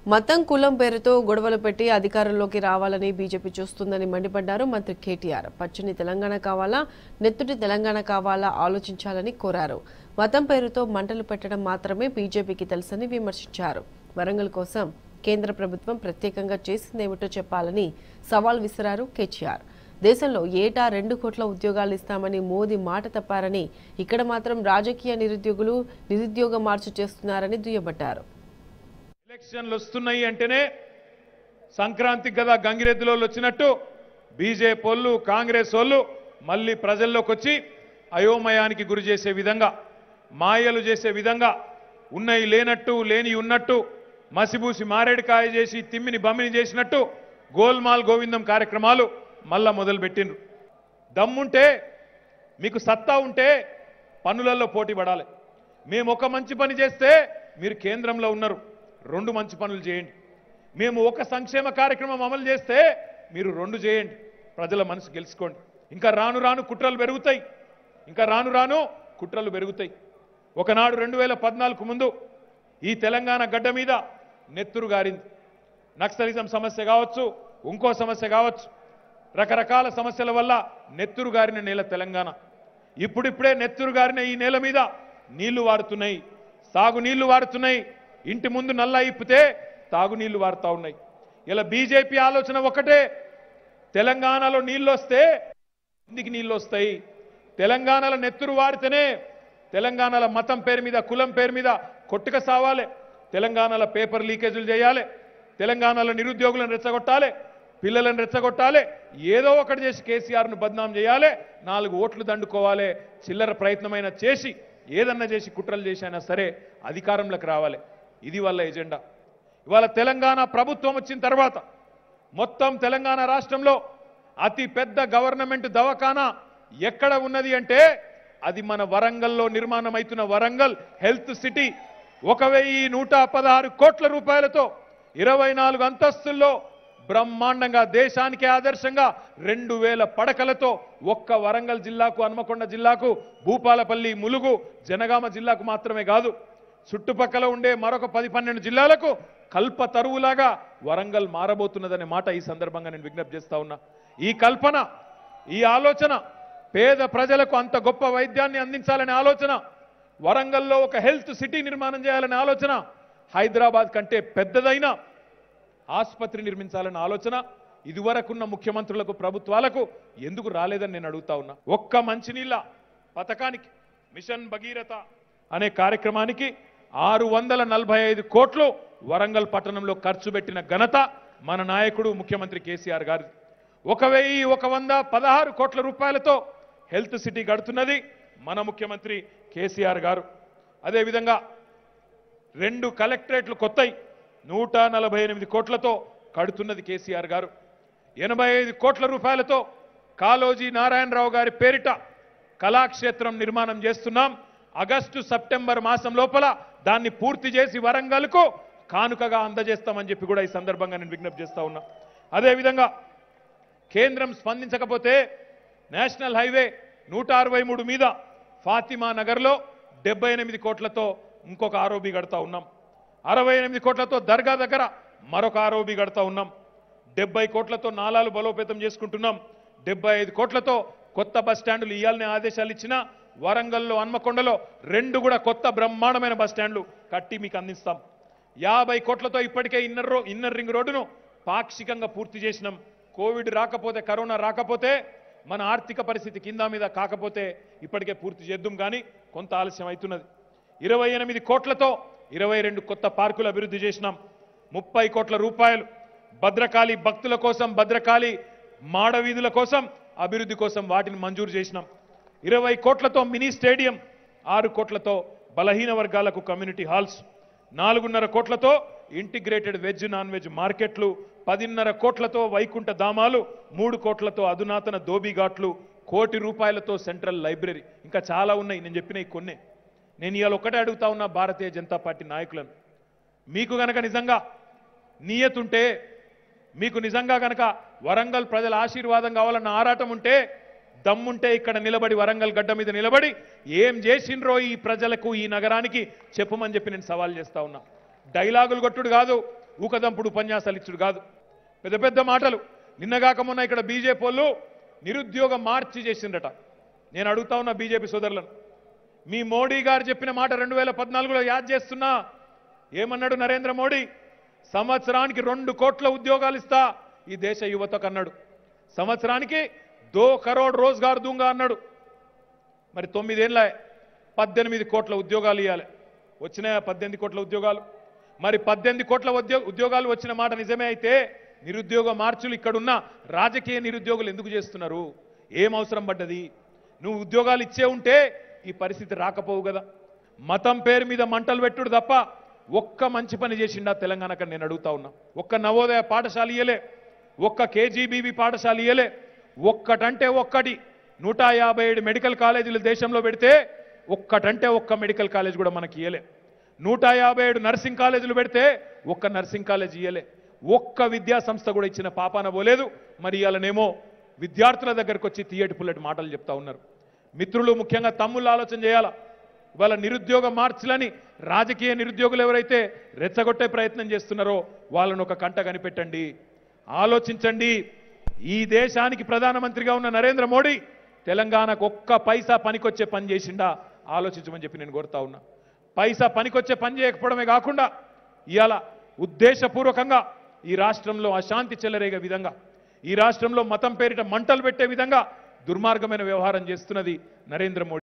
మతం కులం పేరుతో గొడవలు పెట్టి అధికారంలోకి రావాలని బీజేపీ చూస్తుందని మండిపడ్డారు మంత్రి కేటీఆర్ పచ్చని తెలంగాణ కావాలా నెత్తుటి తెలంగాణ కావాలా ఆలోచించాలని కోరారు మతం పేరుతో మంటలు పెట్టడం మాత్రమే బీజేపీకి తెలుసని విమర్శించారు వరంగల్ కోసం కేంద్ర ప్రభుత్వం ప్రత్యేకంగా చేసిందేమిటో చెప్పాలని సవాల్ విసిరారు కేటీఆర్ దేశంలో ఏటా రెండు కోట్ల ఉద్యోగాలు ఇస్తామని మోదీ మాట తప్పారని ఇక్కడ మాత్రం రాజకీయ నిరుద్యోగులు నిరుద్యోగ మార్చు చేస్తున్నారని దుయ్యబట్టారు ఎలక్షన్లు వస్తున్నాయి అంటేనే సంక్రాంతికి కదా గంగిరెద్దులో వచ్చినట్టు బీజేపీ వాళ్ళు కాంగ్రెస్ వాళ్ళు మళ్ళీ ప్రజల్లోకి వచ్చి అయోమయానికి గురి చేసే విధంగా మాయలు చేసే విధంగా ఉన్నయి లేనట్టు లేని ఉన్నట్టు మసిబూసి మారేడుకాయ చేసి తిమ్మిని బమ్మిని చేసినట్టు గోల్మాల్ గోవిందం కార్యక్రమాలు మళ్ళా మొదలుపెట్టిండ్రు దమ్ముంటే మీకు సత్తా ఉంటే పనులలో పోటీ పడాలి మేము ఒక మంచి పని చేస్తే మీరు కేంద్రంలో ఉన్నారు రెండు మంచి పనులు చేయండి మేము ఒక సంక్షేమ కార్యక్రమం అమలు చేస్తే మీరు రెండు చేయండి ప్రజల మనసు గెలుచుకోండి ఇంకా రాను రాను కుట్రలు పెరుగుతాయి ఇంకా రాను రాను కుట్రలు పెరుగుతాయి ఒకనాడు రెండు వేల పద్నాలుగు ముందు ఈ తెలంగాణ గడ్డ మీద నెత్తురు గారింది నక్సలిజం సమస్య కావచ్చు ఇంకో సమస్య కావచ్చు రకరకాల సమస్యల వల్ల నెత్తురు గారిన నేల తెలంగాణ ఇప్పుడిప్పుడే నెత్తురు గారిన ఈ నేల మీద నీళ్లు వారుతున్నాయి సాగు నీళ్లు వారుతున్నాయి ఇంటి ముందు నల్ల ఇప్పితే తాగునీళ్లు వారుతా ఉన్నాయి ఇలా బీజేపీ ఆలోచన ఒకటే తెలంగాణలో నీళ్లు వస్తే ఇందుకు నీళ్లు వస్తాయి తెలంగాణలో నెత్తురు వారితేనే తెలంగాణలో మతం పేరు మీద కులం పేరు మీద కొట్టుక సావాలి తెలంగాణలో పేపర్ లీకేజీలు చేయాలి తెలంగాణలో నిరుద్యోగులను రెచ్చగొట్టాలి పిల్లలను రెచ్చగొట్టాలి ఏదో ఒకటి చేసి కేసీఆర్ను బద్నాం చేయాలి నాలుగు ఓట్లు దండుకోవాలి చిల్లర ప్రయత్నమైన చేసి ఏదన్నా చేసి కుట్రలు చేసైనా సరే అధికారంలోకి రావాలి ఇది వాళ్ళ ఎజెండా ఇవాళ తెలంగాణ ప్రభుత్వం వచ్చిన తర్వాత మొత్తం తెలంగాణ రాష్ట్రంలో అతి పెద్ద గవర్నమెంట్ దవాఖానా ఎక్కడ ఉన్నది అంటే అది మన వరంగల్లో నిర్మాణం అవుతున్న వరంగల్ హెల్త్ సిటీ ఒక వెయ్యి నూట పదహారు కోట్ల రూపాయలతో ఇరవై నాలుగు అంతస్తుల్లో బ్రహ్మాండంగా దేశానికి ఆదర్శంగా రెండు వేల పడకలతో ఒక్క వరంగల్ జిల్లాకు హన్మకొండ జిల్లాకు భూపాలపల్లి ములుగు జనగామ జిల్లాకు మాత్రమే కాదు చుట్టుపక్కల ఉండే మరొక పది పన్నెండు జిల్లాలకు కల్ప తరువులాగా వరంగల్ మారబోతున్నదనే మాట ఈ సందర్భంగా నేను విజ్ఞప్తి చేస్తా ఉన్నా ఈ కల్పన ఈ ఆలోచన పేద ప్రజలకు అంత గొప్ప వైద్యాన్ని అందించాలనే ఆలోచన వరంగల్లో ఒక హెల్త్ సిటీ నిర్మాణం చేయాలనే ఆలోచన హైదరాబాద్ కంటే పెద్దదైన ఆసుపత్రి నిర్మించాలన్న ఆలోచన ఇదివరకున్న ముఖ్యమంత్రులకు ప్రభుత్వాలకు ఎందుకు రాలేదని నేను అడుగుతా ఉన్నా ఒక్క మంచినీళ్ళ పథకానికి మిషన్ భగీరథ అనే కార్యక్రమానికి ఆరు వందల నలభై ఐదు కోట్లు వరంగల్ పట్టణంలో ఖర్చు పెట్టిన ఘనత మన నాయకుడు ముఖ్యమంత్రి కేసీఆర్ గారి ఒక వెయ్యి ఒక వంద పదహారు కోట్ల రూపాయలతో హెల్త్ సిటీ గడుతున్నది మన ముఖ్యమంత్రి కేసీఆర్ గారు అదేవిధంగా రెండు కలెక్టరేట్లు కొత్తయి నూట నలభై ఎనిమిది కోట్లతో కడుతున్నది కేసీఆర్ గారు ఎనభై ఐదు కోట్ల రూపాయలతో కాలోజీ నారాయణరావు గారి పేరిట కళాక్షేత్రం నిర్మాణం చేస్తున్నాం ఆగస్టు సెప్టెంబర్ మాసం లోపల దాన్ని పూర్తి చేసి వరంగల్కు కానుకగా అందజేస్తామని చెప్పి కూడా ఈ సందర్భంగా నేను విజ్ఞప్తి చేస్తా ఉన్నా అదేవిధంగా కేంద్రం స్పందించకపోతే నేషనల్ హైవే నూట అరవై మూడు మీద ఫాతిమా నగర్లో డెబ్బై ఎనిమిది కోట్లతో ఇంకొక ఆరోబీ కడతా ఉన్నాం అరవై ఎనిమిది కోట్లతో దర్గా దగ్గర మరొక ఆరోబీ కడతా ఉన్నాం డెబ్బై కోట్లతో నాలాలు బలోపేతం చేసుకుంటున్నాం డెబ్బై ఐదు కోట్లతో కొత్త బస్ స్టాండ్లు ఇవ్వాలనే ఆదేశాలు ఇచ్చినా వరంగల్లో హన్మకొండలో రెండు కూడా కొత్త బ్రహ్మాండమైన బస్ స్టాండ్లు కట్టి మీకు అందిస్తాం యాభై కోట్లతో ఇప్పటికే ఇన్నర్ రో ఇన్నర్ రింగ్ రోడ్డును పాక్షికంగా పూర్తి చేసినాం కోవిడ్ రాకపోతే కరోనా రాకపోతే మన ఆర్థిక పరిస్థితి కింద మీద కాకపోతే ఇప్పటికే పూర్తి చేద్దాం కానీ కొంత ఆలస్యం అవుతున్నది ఇరవై ఎనిమిది కోట్లతో ఇరవై రెండు కొత్త పార్కులు అభివృద్ధి చేసినాం ముప్పై కోట్ల రూపాయలు భద్రకాళి భక్తుల కోసం భద్రకాళి మాడవీధుల కోసం అభివృద్ధి కోసం వాటిని మంజూరు చేసినాం ఇరవై కోట్లతో మినీ స్టేడియం ఆరు కోట్లతో బలహీన వర్గాలకు కమ్యూనిటీ హాల్స్ నాలుగున్నర కోట్లతో ఇంటిగ్రేటెడ్ వెజ్ నాన్ వెజ్ మార్కెట్లు పదిన్నర కోట్లతో వైకుంఠ ధామాలు మూడు కోట్లతో అధునాతన దోబిఘాట్లు కోటి రూపాయలతో సెంట్రల్ లైబ్రరీ ఇంకా చాలా ఉన్నాయి నేను చెప్పిన ఈ కొన్నే నేను ఇవాళ ఒకటే అడుగుతా ఉన్నా భారతీయ జనతా పార్టీ నాయకులను మీకు గనక నిజంగా నియతుంటే మీకు నిజంగా గనక వరంగల్ ప్రజల ఆశీర్వాదం కావాలన్న ఆరాటం ఉంటే దమ్ముంటే ఇక్కడ నిలబడి వరంగల్ గడ్డ మీద నిలబడి ఏం చేసిండ్రో ఈ ప్రజలకు ఈ నగరానికి చెప్పమని చెప్పి నేను సవాల్ చేస్తా ఉన్నా డైలాగులు కొట్టుడు కాదు ఊకదంపుడు ఉపన్యాసాలు ఇచ్చుడు కాదు పెద్ద పెద్ద మాటలు నిన్నగాక మొన్న ఇక్కడ బీజేపీ వాళ్ళు నిరుద్యోగ మార్చి చేసిండట నేను అడుగుతా ఉన్నా బీజేపీ సోదరులను మీ మోడీ గారు చెప్పిన మాట రెండు వేల పద్నాలుగులో యాద్ చేస్తున్నా ఏమన్నాడు నరేంద్ర మోడీ సంవత్సరానికి రెండు కోట్ల ఉద్యోగాలు ఇస్తా ఈ దేశ యువతకు అన్నాడు సంవత్సరానికి దో కరోడ్ రోజ్గార్ దూంగా అన్నాడు మరి తొమ్మిదేళ్ళ పద్దెనిమిది కోట్ల ఉద్యోగాలు ఇవ్వాలి వచ్చినాయా పద్దెనిమిది కోట్ల ఉద్యోగాలు మరి పద్దెనిమిది కోట్ల ఉద్యో ఉద్యోగాలు వచ్చిన మాట నిజమే అయితే నిరుద్యోగ మార్చులు ఇక్కడున్న రాజకీయ నిరుద్యోగులు ఎందుకు చేస్తున్నారు ఏం అవసరం పడ్డది నువ్వు ఉద్యోగాలు ఇచ్చే ఉంటే ఈ పరిస్థితి రాకపోవు కదా మతం పేరు మీద మంటలు పెట్టుడు తప్ప ఒక్క మంచి పని చేసిండా తెలంగాణకు నేను అడుగుతా ఉన్నా ఒక్క నవోదయ పాఠశాల ఇయ్యలే ఒక్క కేజీబీబీ పాఠశాల ఇయ్యలే ఒక్కటంటే ఒక్కటి నూట యాభై ఏడు మెడికల్ కాలేజీలు దేశంలో పెడితే ఒక్కటంటే ఒక్క మెడికల్ కాలేజ్ కూడా మనకి ఇయ్యలే నూట యాభై ఏడు నర్సింగ్ కాలేజీలు పెడితే ఒక్క నర్సింగ్ కాలేజ్ ఇయ్యలే ఒక్క విద్యా సంస్థ కూడా ఇచ్చిన పాపాన పోలేదు మరి ఇవాళనేమో విద్యార్థుల దగ్గరకు వచ్చి తీయటి పుల్లటి మాటలు చెప్తా ఉన్నారు మిత్రులు ముఖ్యంగా తమ్ముళ్ళు ఆలోచన చేయాలా ఇవాళ నిరుద్యోగ మార్చులని రాజకీయ నిరుద్యోగులు ఎవరైతే రెచ్చగొట్టే ప్రయత్నం చేస్తున్నారో వాళ్ళను ఒక కంట కనిపెట్టండి ఆలోచించండి ఈ దేశానికి ప్రధానమంత్రిగా ఉన్న నరేంద్ర మోడీ తెలంగాణకు ఒక్క పైసా పనికొచ్చే పని చేసిండా ఆలోచించమని చెప్పి నేను కోరుతా ఉన్నా పైసా పనికొచ్చే పని చేయకపోవడమే కాకుండా ఇవాళ ఉద్దేశపూర్వకంగా ఈ రాష్ట్రంలో అశాంతి చెలరేగే విధంగా ఈ రాష్ట్రంలో మతం పేరిట మంటలు పెట్టే విధంగా దుర్మార్గమైన వ్యవహారం చేస్తున్నది నరేంద్ర మోడీ